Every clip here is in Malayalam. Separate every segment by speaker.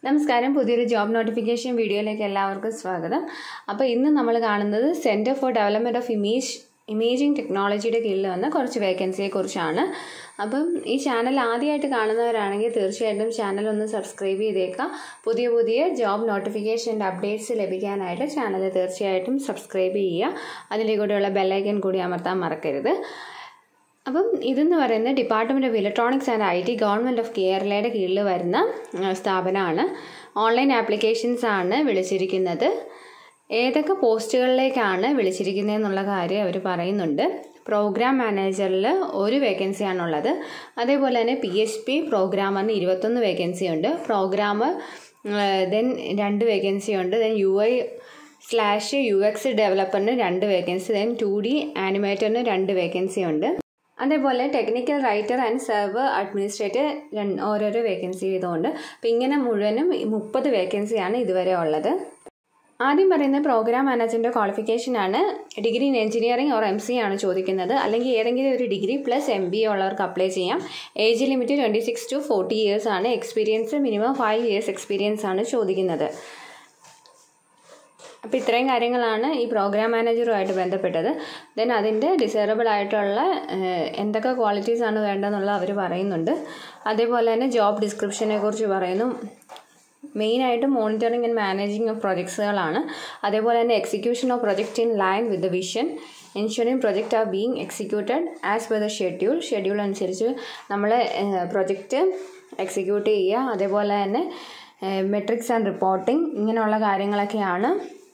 Speaker 1: നമസ്കാരം പുതിയൊരു ജോബ് നോട്ടിഫിക്കേഷൻ വീഡിയോയിലേക്ക് എല്ലാവർക്കും സ്വാഗതം അപ്പോൾ ഇന്ന് നമ്മൾ കാണുന്നത് centre for development of image imaging ടെക്നോളജിയുടെ കീഴിൽ വന്ന കുറച്ച് വേക്കൻസിയെ കുറിച്ചാണ് അപ്പം ഈ ചാനൽ ആദ്യമായിട്ട് കാണുന്നവരാണെങ്കിൽ തീർച്ചയായിട്ടും ചാനൽ ഒന്ന് സബ്സ്ക്രൈബ് ചെയ്തേക്കാം പുതിയ പുതിയ ജോബ് നോട്ടിഫിക്കേഷൻ്റെ അപ്ഡേറ്റ്സ് ലഭിക്കാനായിട്ട് ചാനൽ തീർച്ചയായിട്ടും സബ്സ്ക്രൈബ് ചെയ്യുക അതിലെ കൂടെയുള്ള ബെല്ലൈക്കൻ കൂടി അമർത്താൻ മറക്കരുത് അപ്പം ഇതെന്ന് പറയുന്നത് department of electronics and I T government of കേരളയുടെ കീഴിൽ വരുന്ന ആ, സ്ഥാപനമാണ് ഓൺലൈൻ ആപ്ലിക്കേഷൻസ് ആണ് വിളിച്ചിരിക്കുന്നത് ഏതൊക്കെ പോസ്റ്റുകളിലേക്കാണ് വിളിച്ചിരിക്കുന്നതെന്നുള്ള കാര്യം അവർ പറയുന്നുണ്ട് പ്രോഗ്രാം മാനേജറിൽ ഒരു വേക്കൻസിയാണുള്ളത് അതേപോലെ തന്നെ പി എച്ച് പി പ്രോഗ്രാമറിന് ഇരുപത്തൊന്ന് വേക്കൻസി ഉണ്ട് പ്രോഗ്രാമർ ദെൻ രണ്ട് വേക്കൻസി ഉണ്ട് then U I slash U X ഡെവലപ്പറിന് രണ്ട് വേക്കൻസി ദെൻ ടു ഡി ആനിമേറ്ററിന് രണ്ട് വേക്കൻസി ഉണ്ട് അതേപോലെ technical writer and server administrator രണ്ട് ഓരോരോ വേക്കൻസി വീതമുണ്ട് അപ്പം ഇങ്ങനെ മുഴുവനും മുപ്പത് വേക്കൻസിയാണ് ഇതുവരെ ഉള്ളത് ആദ്യം പറയുന്ന പ്രോഗ്രാം മാനേജറിൻ്റെ ക്വാളിഫിക്കേഷനാണ് degree in engineering or M C ആണ് ചോദിക്കുന്നത് അല്ലെങ്കിൽ ഏതെങ്കിലും ഒരു ഡിഗ്രി പ്ലസ് എം ബി ഉള്ളവർക്ക് അപ്ലൈ ചെയ്യാം age limit twenty six to forty years ആണ് experience minimum five years experience ആണ് ചോദിക്കുന്നത് അപ്പോൾ ഇത്രയും കാര്യങ്ങളാണ് ഈ പ്രോഗ്രാം മാനേജറുമായിട്ട് ബന്ധപ്പെട്ടത് ദെൻ അതിൻ്റെ ഡിസൈറബിൾ ആയിട്ടുള്ള ഏഹ്, എന്തൊക്കെ ക്വാളിറ്റീസ് ആണ് വേണ്ടതെന്നുള്ള അവർ പറയുന്നുണ്ട് അതേപോലെ തന്നെ ജോബ് ഡിസ്ക്രിപ്ഷനെ കുറിച്ച് പറയുന്നു മെയിനായിട്ട് മോണിറ്ററിങ് ആൻഡ് മാനേജിങ് ഓഫ് പ്രൊജക്ട്സുകളാണ് അതേപോലെ തന്നെ execution of project in line with the vision ensuring project are being executed as per the schedule schedule അനുസരിച്ച് നമ്മൾ പ്രൊജക്റ്റ് എക്സിക്യൂട്ട് ചെയ്യുക അതേപോലെ തന്നെ മെട്രിക്സ് ആൻഡ് റിപ്പോർട്ടിംഗ് ഇങ്ങനെയുള്ള കാര്യങ്ങളൊക്കെയാണ്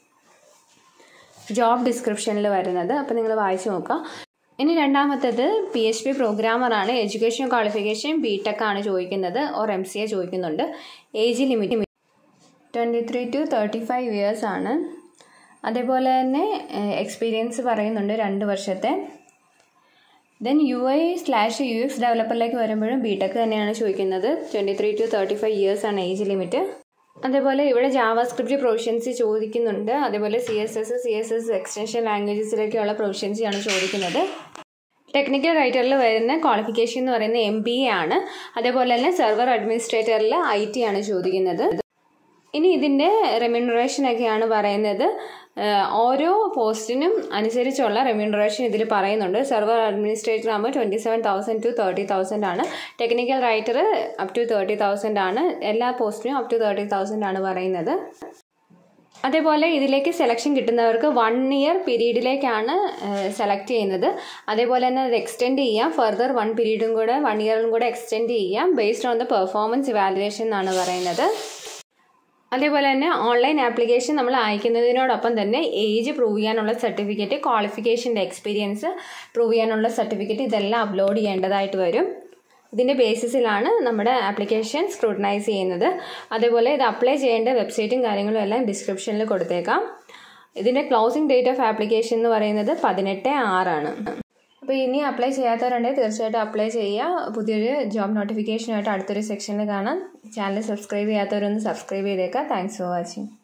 Speaker 1: ജോബ് ഡിസ്ക്രിപ്ഷനിൽ വരുന്നത് അപ്പോൾ നിങ്ങൾ വായിച്ചു നോക്കുക ഇനി രണ്ടാമത്തേത് പി എച്ച് പി പ്രോഗ്രാമറാണ് എഡ്യൂക്കേഷൻ ക്വാളിഫിക്കേഷൻ ബി ടെക് ആണ് ചോദിക്കുന്നത് ഓർ എം സി എ ചോദിക്കുന്നുണ്ട് age limit twenty three to thirty five years ആണ് അതേപോലെ തന്നെ എക്സ്പീരിയൻസ് പറയുന്നുണ്ട് രണ്ട് വർഷത്തെ then U I slash U X ഡെവലപ്പറിലേക്ക് വരുമ്പോഴും ബി ടെക് തന്നെയാണ് ചോദിക്കുന്നത് twenty three to thirty five years ആണ് ഏജ് ലിമിറ്റ് അതേപോലെ ഇവിടെ ജാവാസ്ക്രിപ്റ്റ് പ്രൊഫഷ്യൻസി ചോദിക്കുന്നുണ്ട് അതേപോലെ C S S C S S extension ലാംഗ്വേജസിലേക്കുള്ള പ്രൊഫഷ്യൻസിയാണ് ചോദിക്കുന്നത് ടെക്നിക്കൽ റൈറ്ററിൽ വരുന്ന ക്വാളിഫിക്കേഷൻ എന്ന് പറയുന്നത് എം ബി എ ആണ് അതേപോലെ തന്നെ സെർവർ അഡ്മിനിസ്ട്രേറ്ററിൽ ഐ ടി ആണ് ചോദിക്കുന്നത് ഇനി ഇതിൻ്റെ റെമ്യൂണറേഷൻ ഒക്കെയാണ് പറയുന്നത് ഏഹ് ഓരോ പോസ്റ്റിനും അനുസരിച്ചുള്ള റെമ്യൂണറേഷൻ ഇതിൽ പറയുന്നുണ്ട് സെർവർ അഡ്മിനിസ്ട്രേറ്റർ ആകുമ്പോൾ twenty seven thousand to thirty thousand ആണ് technical writer up to thirty thousand ആണ് എല്ലാ പോസ്റ്റിനും അപ് ടു തേർട്ടി തൗസൻഡ് ആണ് പറയുന്നത് അതേപോലെ ഇതിലേക്ക് സെലക്ഷൻ കിട്ടുന്നവർക്ക് വൺ ഇയർ പീരീഡിലേക്കാണ് സെലക്ട് ചെയ്യുന്നത് അതേപോലെ തന്നെ അത് എക്സ്റ്റെൻഡ് ചെയ്യാം ഫർദർ വൺ പീരീഡും കൂടെ വൺ ഇയറും കൂടെ എക്സ്റ്റെൻഡ് ചെയ്യാം based on the performance evaluation എന്നാണ് പറയുന്നത് അതേപോലെ തന്നെ ഓൺലൈൻ ആപ്ലിക്കേഷൻ നമ്മൾ അയക്കുന്നതിനോടൊപ്പം തന്നെ ഏജ് പ്രൂവ് ചെയ്യാനുള്ള സർട്ടിഫിക്കറ്റ് ക്വാളിഫിക്കേഷൻ്റെ എക്സ്പീരിയൻസ് പ്രൂവ് ചെയ്യാനുള്ള സർട്ടിഫിക്കറ്റ് ഇതെല്ലാം അപ്ലോഡ് ചെയ്യേണ്ടതായിട്ട് വരും ഇതിൻ്റെ ബേസിസിലാണ് നമ്മുടെ ആപ്ലിക്കേഷൻ സ്ക്രൂട്ടനൈസ് ചെയ്യുന്നത് അതേപോലെ ഇത് അപ്ലൈ ചെയ്യേണ്ട വെബ്സൈറ്റും കാര്യങ്ങളും എല്ലാം ഡിസ്ക്രിപ്ഷനിൽ കൊടുത്തേക്കാം ഇതിൻ്റെ ക്ലോസിംഗ് ഡേറ്റ് ഓഫ് ആപ്ലിക്കേഷൻ എന്ന് പറയുന്നത് പതിനെട്ട് ആറാണ് അപ്പോൾ ഇനി അപ്ലൈ ചെയ്യാത്തവരുണ്ടെങ്കിൽ തീർച്ചയായിട്ടും അപ്ലൈ ചെയ്യുക പുതിയൊരു ജോബ് നോട്ടിഫിക്കേഷനായിട്ട് അടുത്തൊരു സെക്ഷനിൽ കാണാം ചാനൽ സബ്സ്ക്രൈബ് ചെയ്യാത്തവരൊന്ന് സബ്സ്ക്രൈബ് ചെയ്തേക്കാം താങ്ക്സ് ഫോർ വാച്ചിങ്